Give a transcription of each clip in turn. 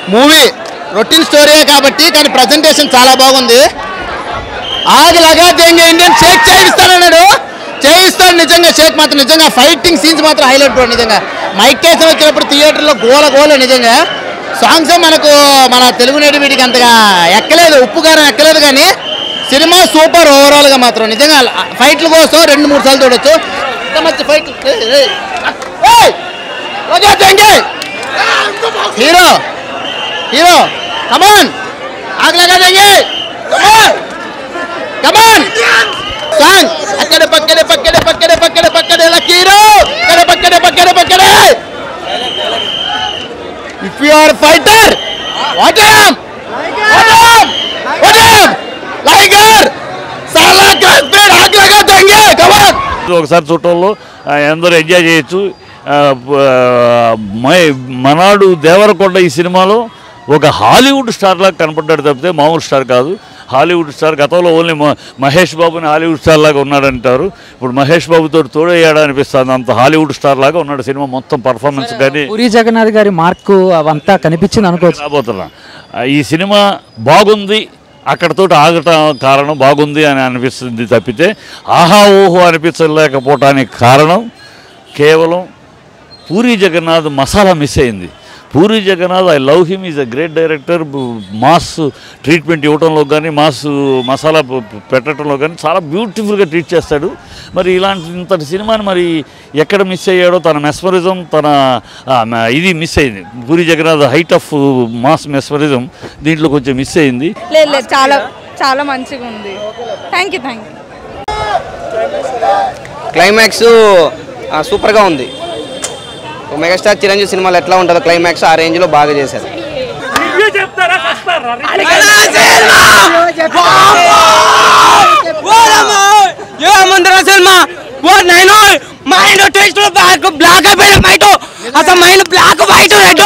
Movie routine స్టోరీయే కాబట్టి కానీ presentation చాలా బాగుంది ఆగి లగా దేంగే ఇండియన్ షేక్ చేయిస్తానన్నాడు చేయిస్తాడు నిజంగా షేక్ మాత్రం నిజంగా ఫైటింగ్ సీన్స్ మాత్రం హైలైట్ బ్రో నిజంగా మైక్ టైసన్ వచ్చినప్పుడు థియేటర్లో గోల గోల నిజంగా సాంగ్స్ మనకు మన తెలుగు నేటి వీటికి అంతగా ఎక్కలేదు ఉప్పు కారం ఎక్కలేదు కానీ సినిమా సూపర్ ఓవరాల్గా మాత్రం నిజంగా ఫైట్ల కోసం రెండు మూడు సార్లు చూడొచ్చు ఇంత మంచి ఫైట్లు ఏయ్, ఏయ్, ఏయ్, రోజా దేంగే హీరో హీరో కమాన్ ఆగలగా దేంగే కమాన్ కమాన్ సాంగ్ అక్కడ పక్కనే పక్కనే పక్కనే పక్కనే పక్కనే లక్కీరు అక్కడ పక్కనే పక్కనే పక్కనే if you are fighter what am what am what am Liger సాలా క్రాస్పేడ్ ఆగలగా దేంగే కమాన్ ఒకసారి చూడటంలో ఆ, అందరూ ఎంజాయ్ చేయొచ్చు ఆ, బ- మై- మనాడు దేవరకొండ ఈ సినిమాలో ఒక హాలీవుడ్ స్టార్ లాగా కనపడ్డాడు తప్పితే మామూలు స్టార్ కాదు హాలీవుడ్ స్టార్ గతంలో ఓన్లీ మ- మహేష్ బాబుని హాలీవుడ్ స్టార్ లాగా ఉన్నాడంటారు ఇప్పుడు మహేష్ బాబుతో తోడయ్యాడు అనిపిస్తుంది అంత హాలీవుడ్ స్టార్ లాగా ఉన్నాడు సినిమా మొత్తం పర్ఫార్మెన్స్ కానీ పూరి జగన్నాథ్ గారి మార్కు అవంతా కనిపించింది అనుకోవచ్చు రాబోతున్నా ఆ, ఈ సినిమా బాగుంది అక్కడతో ఆగటం కారణం బాగుంది అని అనిపిస్తుంది తప్పితే ఆహా ఓహో అనిపించలేకపోవటానికి కారణం కేవలం పూరి జగన్నాథ్ మసాలా మిస్ అయింది Puri Jagannadh I love him is a great director mass treatment ఇవ్వడంలో కానీ మాస్ మసాలా ప- ప- పెట్టడంలో కానీ చాలా బ్యూటిఫుల్గా ట్రీట్ చేస్తాడు మరి ఇలాంటి ఇంతటి సినిమాని మరి ఎక్కడ మిస్ అయ్యాడో తన మెస్మరిజం తన ఆ, మ- ఇది మిస్ అయింది Puri Jagannadh height of mass mesmerism దీంట్లో కొంచెం మిస్ అయింది లేదు లేదు చాలా చాలా మంచిగా ఉంది thank you thank you climax ఆ, సూపర్గా ఉంది ఒక మెగాస్టార్ చిరంజీవి సినిమాలో ఎట్లా ఉంటుందో క్లైమాక్స్ ఆ రేంజ్లో బాగా చేశారు ఏమంటారా సినిమా ఓ నేను మైండ్ టెక్స్ట్ బ్లాక్ బ్లాక్ అయిపోయిన మైట్ అసలు మైండ్ బ్లాక్ వైట్ రెడ్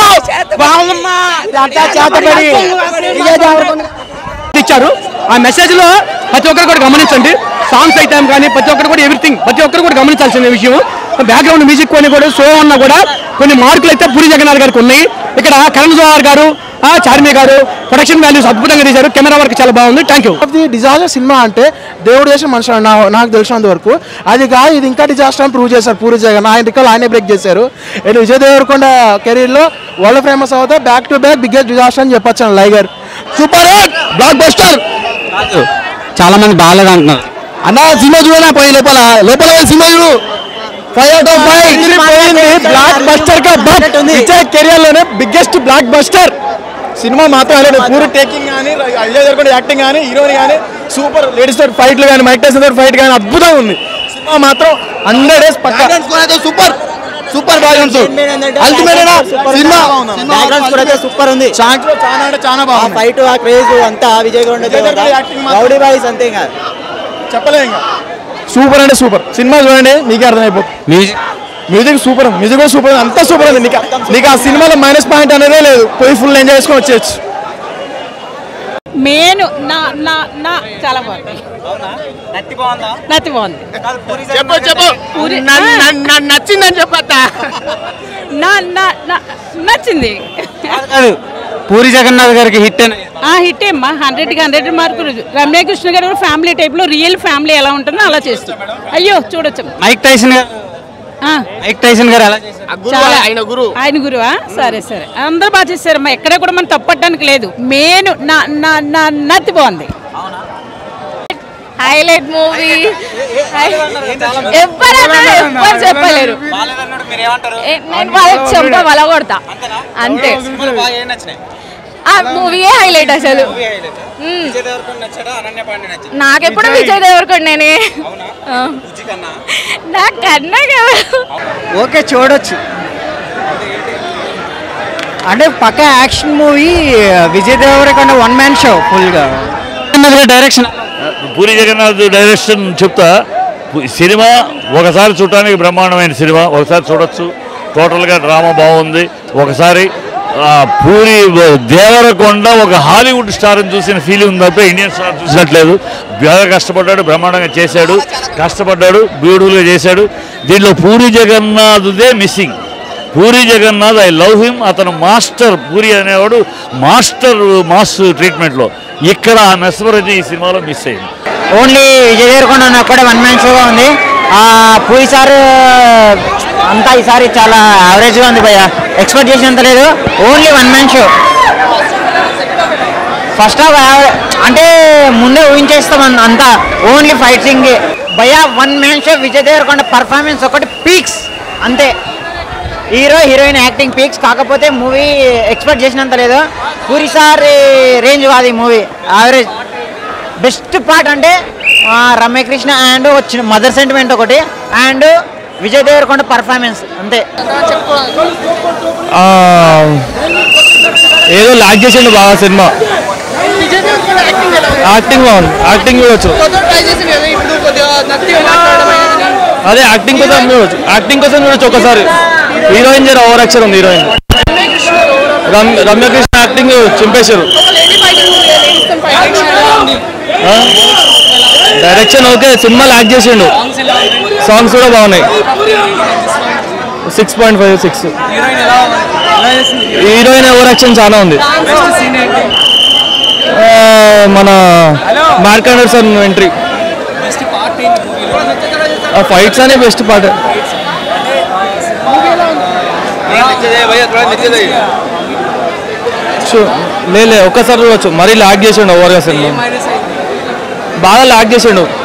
ఇచ్చారు ఆ మెసేజ్ లో ప్రతి ఒక్కరు కూడా గమనించండి సాంగ్స్ అయితే కానీ ప్రతి ఒక్కరు కూడా ఎవ్రీథింగ్ ప్రతి ఒక్కరు కూడా గమనించాల్సిన విషయం బ్యాక్గ్రౌండ్ మ్యూజిక్ కొన్ని కూడా షో ఉన్నా కూడా కొన్ని మార్కులు అయితే పూరి జగన్నాథ్ గారికి ఉన్నాయి ఇక్కడ కరణ్ జోహార్ గారు ఆ, చార్మి గారు ప్రొడక్షన్ వాల్యూస్ అద్భుతంగా తీశారు కెమెరా వర్క్ చాలా బాగుంది thank you of the disaster సినిమా అంటే దేవుడు చేసిన మనుషులు నా నాకు తెలిసినంత వరకు అది కాదు ఇది ఇంకా డిజాస్టర్ అని ప్రూవ్ చేశారు పూరి జగన్ ఆయన రికాల్ ఆయనే బ్రేక్ చేశారు అండ్ విజయ్ దేవరకొండ కెరీర్లో వరల్డ్ ఫేమస్ అవుతా back to back biggest disaster అని చెప్పొచ్చు Liger super hit blockbuster చాలా మంది బాగాలేదు అంటున్నారు అన్న సినిమా చూడనా పోయి లోపల లోపల పోయి సినిమా చూడు five out of five blockbuster కా బట్ విజయ్ కెరియర్ లోనే బిగ్గెస్ట్ బ్లాక్ బస్టర్ సినిమా మాత్రం హైలైట్ పూరి టేకింగ్ కానీ అజయ్ దేవరకొండ యాక్టింగ్ కానీ హీరోని కానీ సూపర్ లేడీస్ తోటి ఫైట్లు కానీ మైక్ టైసన్ తోటి ఫైట్ కానీ అద్భుతంగా ఉంది సినిమా మాత్రం హండ్రెడ్ డేస్ పక్కా సూపర్ సూపర్ బ్యాలెన్స్ అల్టిమేట్ సినిమా బ్యాక్గ్రౌండ్ స్కోర్ అయితే సూపర్ ఉంది సాంగ్స్ చాలా అంటే చాలా ఆ బాగుంది ఫైట్ ఆ క్రేజ్ అంతా విజయ్ గౌండ విజయ్ దేవరకొండ యాక్టింగ్ మాత్రం- రౌడీ బాయ్స్ అంతే ఇంకా చెప్పలేం ఇంకా సూపర్ అంటే సూపర్ సినిమా చూడండి మీకే అర్థమైపోతుంది మ్యూజిక్ మ్యూజిక్ సూపర్ ఉంది మ్యూజిక్ కూడా సూపర్ ఉంది అంతా సూపర్ ఉంది నీకు నీకు ఆ సినిమాలో మైనస్ పాయింట్ అనేదే లేదు పోయి ఫుల్ ఎంజాయ్ చేసుకొని వచ్చేయచ్చు మెయిన్ నా నా నా చాలా బాగుంది నత్తి బాగుంది చెప్పు చెప్పు పూరి- నచ్చిందని చెప్పత్తా నా నా నా- నచ్చింది పూరి జగన్నాథ్ గారికి హిట్ అని ఆ హిట్ ఏమ్మా హండ్రెడ్కి హండ్రెడ్ మార్కులు రమ్యకృష్ణ గారు కూడా ఫ్యామిలీ టైప్లో రియల్ ఫ్యామిలీ ఎలా ఉంటుందో అలా చేస్తాం అయ్యో చూడొచ్చు మైక్ టైసన్ గారు ఆ, మైక్ టైసన్ గారు ఎలా చేశారు చాలా ఆయన గురు ఆయన గురువా సరే సరే అందరూ బాగా చేశారమ్మా ఎక్కడ కూడా మనం తప్పట్టడానికి లేదు మెయిన్ నా నా నా నత్తి బాగుంది హైలైట్ మూవీ ఎవరైనా ఎవ్వరు చెప్పలేరు ఏ, నేను వాళ్ళకి చెంప వల కొడతా అంతే ఆ మూవీయే హైలైట్ అసలు మ్మ్. నాకెప్పుడు విజయ్ దేవరకొండనే ఆ. నాకన్నా ఎవరు ఓకే చూడొచ్చు అంటే పక్క action movie Vijay Deverakonda one man show ఫుల్గా డైరెక్షన్ పూరి జగన్నాథ్ డైరెక్షన్ చెప్తా పు- సినిమా ఒకసారి చూడటానికి బ్రహ్మాండమైన సినిమా ఒకసారి చూడొచ్చు టోటల్గా డ్రామా బాగుంది ఒకసారి ఆ, పూరి వ- దేవరకొండ ఒక హాలీవుడ్ స్టార్ని చూసిన ఫీలింగ్ ఉంది తప్ప ఇండియన్ స్టార్ చూసినట్లేదు బాగా కష్టపడ్డాడు బ్రహ్మాండంగా చేశాడు కష్టపడ్డాడు బ్యూటిఫుల్గా చేశాడు దీంట్లో పూరి జగన్నాథ్దే missing Puri Jagannadh I love him అతను మాస్టర్ పూరి అనేవాడు మాస్టర్ మాస్ ట్రీట్మెంట్లో ఇక్కడ ఆ మెస్మరైజ్ ఈ సినిమాలో మిస్ అయింది ఓన్లీ విజయ్ దేవరకొండ అన్న కూడా వన్ మ్యాన్ షోగా ఉంది ఆ పూరి సార్ అంతా ఈసారి చాలా యావరేజ్గా ఉంది భయ్య ఎక్స్పెక్ట్ చేసినంత లేదు only one man show first half అంటే ముందే ఊహించేస్తాం అన్- అంతా ఓన్లీ ఫైటింగ్ భయ్య one man show Vijay Deverakonda performance ఒకటి పీక్స్ అంతే హీరో హీరోయిన్ యాక్టింగ్ పీక్స్ కాకపోతే మూవీ ఎక్స్పెక్ట్ చేసినంత లేదు పూరి సార్ రేంజ్ కాదు ఈ మూవీ యావరేజ్ బెస్ట్ పార్ట్ అంటే ఆ, రమ్యకృష్ణ అండ్ వచ్చిన మదర్ సెంటిమెంట్ ఒకటి అండ్ విజయ్ దేవరకొండ పర్ఫార్మెన్స్ అంతే ఏదో లాగ్ చేసిండు బాగా సినిమా యాక్టింగ్ బాగుంది యాక్టింగ్ చూడొచ్చు అదే యాక్టింగ్ కోసం చూడొచ్చు యాక్టింగ్ కోసం చూడొచ్చు ఒకసారి హీరోయిన్ జర ఓవర్ యాక్షన్ ఉంది హీరోయిన్ రమ్- రమ్యకృష్ణ యాక్టింగ్ చింపేశారు ఆ? డైరెక్షన్ ఓకే సినిమా లాగ్ చేసిండు సాంగ్స్ కూడా బాగున్నాయి six point five six heroine over action చాలా ఉంది ఆ, మన మార్క్ అండర్సన్ ఎంట్రీ ఫైట్స్ అనే బెస్ట్ పార్ట్ లే లే ఒక్కసారి చూడొచ్చు మరీ లాగ్ చేసిండు ఓవర్గా సినిమా బాగా లాగ్ చేసిండు